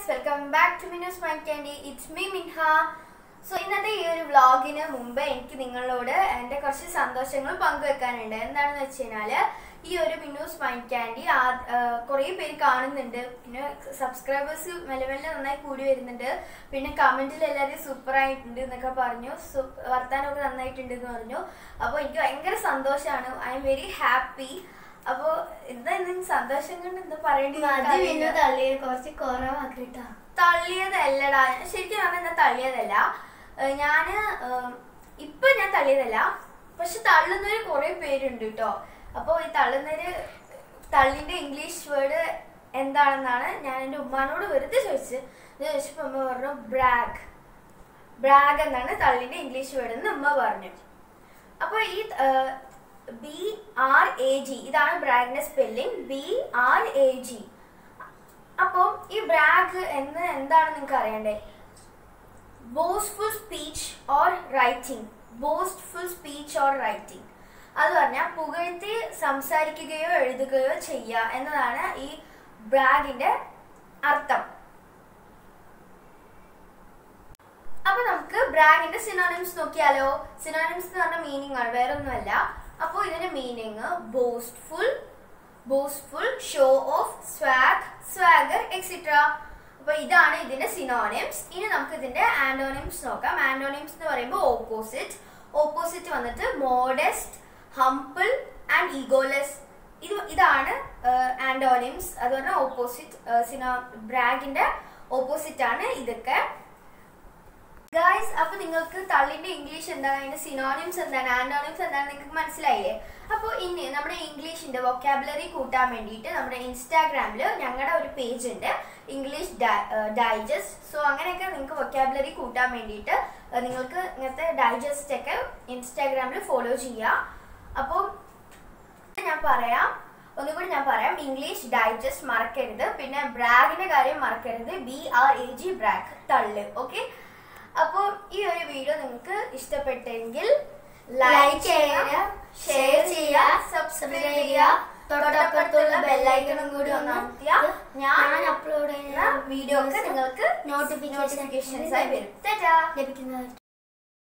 Welcome back to Minu's mind candy it's me Minha so ഇന്നത്തെ ഈ ഒരു വ്ളോഗിന് മുമ്പ് എനിക്ക് നിങ്ങളോട് എൻ്റെ കുറച്ച് സന്തോഷങ്ങൾ പങ്കുവെക്കാനുണ്ട് എന്താണെന്ന് വെച്ച് കഴിഞ്ഞാൽ ഈ ഒരു മിനൂസ് മൈൻഡ് ക്യാൻഡി കുറേ പേര് കാണുന്നുണ്ട് പിന്നെ സബ്സ്ക്രൈബേഴ്സ് മെല്ലെ മെല്ലെ നന്നായി കൂടി വരുന്നുണ്ട് പിന്നെ കമൻറ്റിൽ എല്ലാവരും സൂപ്പർ ആയിട്ടുണ്ട് എന്നൊക്കെ പറഞ്ഞു സു- വർത്താനമൊക്കെ നന്നായിട്ടുണ്ട് എന്ന് പറഞ്ഞു അപ്പോൾ എനിക്ക് ഭയങ്കര സന്തോഷമാണ് ഐ എം വെരി ഹാപ്പി അപ്പോൾ എന്താ ഇന്ന് സന്തോഷം കൊണ്ട് എന്താ പറയേണ്ടത് മതി എനിക്കറിയില്ല. പിന്നെ തള്ളിയ കുറച്ച് കുറവാക്കിട്ടാ തള്ളിയതല്ലടാ ശരിക്കും പറഞ്ഞാൽ ഞാൻ തള്ളിയതല്ല ഏഹ് ഞാന് ഏഹ് ഇപ്പൊ ഞാൻ തള്ളിയതല്ല പക്ഷെ തള്ളുന്നവര് കുറെ പേരുണ്ട് കേട്ടോ അപ്പോൾ ഈ തള്ളുന്നവര് തള്ളിന്റെ ഇംഗ്ലീഷ് വേർഡ് എന്താണെന്നാണ് ഞാൻ എൻ്റെ ഉമ്മാനോട് വെറുതെ ചോദിച്ചത് ഇത് ചോദിച്ചപ്പോൾ ഉമ്മ പറഞ്ഞു ബ്രാഗ് ബ്രാഗ് എന്നാണ് തള്ളിന്റെ ഇംഗ്ലീഷ് വേർഡ് എന്ന് ഉമ്മ പറഞ്ഞു അപ്പോൾ ഈ ബി ആർ എ ജി ഇതാണ് ബ്രാഗിന്റെ spelling B R A G അപ്പോൾ ഈ ബ്രാഗ് എന്ന് എന്താണ് നിങ്ങൾക്ക് അറിയണ്ടേ boastful speech or writing boastful speech or writing അത് പറഞ്ഞാൽ പുകഴ്ത്തി സംസാരിക്കുകയോ എഴുതുകയോ ചെയ്യുക എന്നതാണ് ഈ ബ്രാഗിന്റെ അർത്ഥം അപ്പൊ നമുക്ക് ബ്രാഗിന്റെ സിനോണിംസ് നോക്കിയാലോ സിനോണിംസ് എന്ന് പറഞ്ഞ മീനിങ് ആണ് വേറെ ഒന്നുമല്ല അപ്പോൾ ഇതിന്റെ meaning boastful boastful show off swag swagger extra അപ്പൊ ഇതാണ് ഇതിന്റെ സിനോണിംസ് ഇനി നമുക്ക് ഇതിന്റെ ആന്റോണിംസ് നോക്കാം ആന്റോണിംസ് എന്ന് പറയുമ്പോൾ ഓപ്പോസിറ്റ് ഓപ്പോസിറ്റ് വന്നിട്ട് മോഡസ്റ്റ് ഹംപിൾ ആൻഡ് ഈഗോലെസ് ഇത് ഇതാണ് ആന്റോണിംസ് അത് പറഞ്ഞാൽ ഓപ്പോസിറ്റ് സിനോ ബ്രാഗിന്റെ ഓപ്പോസിറ്റ് ആണ് ഇതൊക്കെ ഗായ്സ് അപ്പൊ നിങ്ങൾക്ക് തള്ളിന്റെ ഇംഗ്ലീഷ് എന്താണ് അതിന്റെ സിനോണിംസ് എന്താണ് ആന്റോണിംസ് എന്താണ് നിങ്ങൾക്ക് മനസ്സിലായില്ലേ അപ്പോൾ ഇനി നമ്മുടെ ഇംഗ്ലീഷിന്റെ വൊക്കാബുലറി കൂട്ടാൻ വേണ്ടിയിട്ട് നമ്മുടെ ഇൻസ്റ്റാഗ്രാമിൽ ഞങ്ങളുടെ ഒരു പേജ് ഉണ്ട് ഇംഗ്ലീഷ് ഡൈജസ്റ്റ് സോ അങ്ങനെയൊക്കെ നിങ്ങൾക്ക് വൊക്കാബുലറി കൂട്ടാൻ വേണ്ടിയിട്ട് ഏഹ്, നിങ്ങൾക്ക് ഇങ്ങനത്തെ ഡൈജസ്റ്റ് ഒക്കെ ഇൻസ്റ്റാഗ്രാമിൽ ഫോളോ ചെയ്യാം അപ്പോൾ ഞാൻ പറയാം ഒന്നുകൂടി ഞാൻ പറയാം ഇംഗ്ലീഷ് ഡൈജസ്റ്റ് മറക്കരുത് പിന്നെ ബ്രാഗിന്റെ കാര്യം മറക്കരുത് B R A G brag തള്ള് ഓക്കെ അപ്പോൾ ഈ ഒരു വീഡിയോ നിങ്ങൾക്ക് ഇഷ്ടപ്പെട്ടെങ്കിൽ ലൈക്ക് ചെയ്യുക ഷെയർ ചെയ്യുക സബ്സ്ക്രൈബ് ചെയ്യുക തൊട്ടപ്പുറത്തുള്ള ബെല്ലൈക്കണും കൂടി ഒന്ന് അമർത്തിയാൽ ഞാൻ ഞാൻ അപ്ലോഡ് വീഡിയോ ഒക്കെ നിങ്ങൾക്ക് നോട്ടിഫിക്കേഷൻ നോട്ടിഫിക്കേഷൻസ് ആയി വരും ടാറ്റാ ലഭിക്കുന്നതായിരിക്കും